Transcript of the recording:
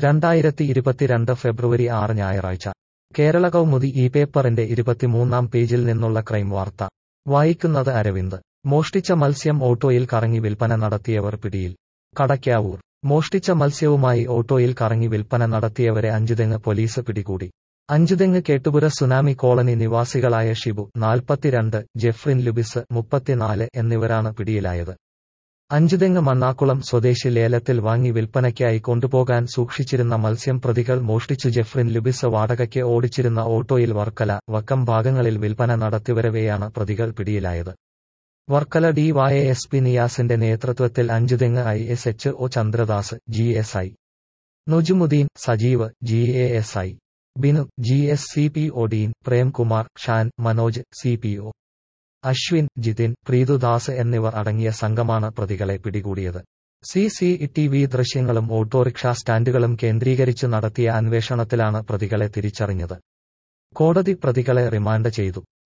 രണ്ടായിരത്തി ഇരുപത്തിരണ്ട് ഫെബ്രുവരി ആറ് ഞായറാഴ്ച കേരള കൗമുദി ഈ പേപ്പറിന്റെ ഇരുപത്തിമൂന്നാം പേജിൽ നിന്നുള്ള ക്രൈം വാർത്ത വായിക്കുന്നത് അരവിന്ദ് മോഷ്ടിച്ച മത്സ്യം ഓട്ടോയിൽ കറങ്ങി വിൽപ്പന നടത്തിയവർ പിടിയിൽ കടയ്ക്കാവൂർ മോഷ്ടിച്ച മത്സ്യവുമായി ഓട്ടോയിൽ കറങ്ങി വിൽപ്പന നടത്തിയവരെ അഞ്ചുതെങ്ങ് പോലീസ് പിടികൂടി അഞ്ചുതെങ്ങ് കേട്ടുപുര സുനാമി കോളനി നിവാസികളായ ഷിബു നാൽപ്പത്തിരണ്ട് ജെഫ്രിൻ ലുബിസ് മുപ്പത്തിനാല് എന്നിവരാണ് പിടിയിലായത് അഞ്ചുതെങ്ങ് മണ്ണാക്കുളം സ്വദേശി ലേലത്തിൽ വാങ്ങി വിൽപ്പനയ്ക്കായി കൊണ്ടുപോകാൻ സൂക്ഷിച്ചിരുന്ന മത്സ്യം പ്രതികൾ മോഷ്ടിച്ചു ജെഫ്രിൻ ലുബിസ് വാടകയ്ക്ക് ഓടിച്ചിരുന്ന ഓട്ടോയിൽ വർക്കല വക്കം ഭാഗങ്ങളിൽ വിൽപ്പന നടത്തിവരവെയാണ് പ്രതികൾ പിടിയിലായത് Varkala D Y S P നിയാസിന്റെ നേതൃത്വത്തിൽ Anchuthengu I S H O Chandradas G S I Nujumudheen Sajeev G A S I Binu G S C P O Dean Premkumar Shan Manoj C P O Aswin Jithin Preethudas എന്നിവർ അടങ്ങിയ സംഘമാണ് പ്രതികളെ പിടികൂടിയത് സി സി ടി വി ദൃശ്യങ്ങളും ഓട്ടോറിക്ഷ സ്റ്റാൻഡുകളും കേന്ദ്രീകരിച്ച് നടത്തിയ അന്വേഷണത്തിലാണ് പ്രതികളെ തിരിച്ചറിഞ്ഞത് കോടതി പ്രതികളെ റിമാൻഡ് ചെയ്തു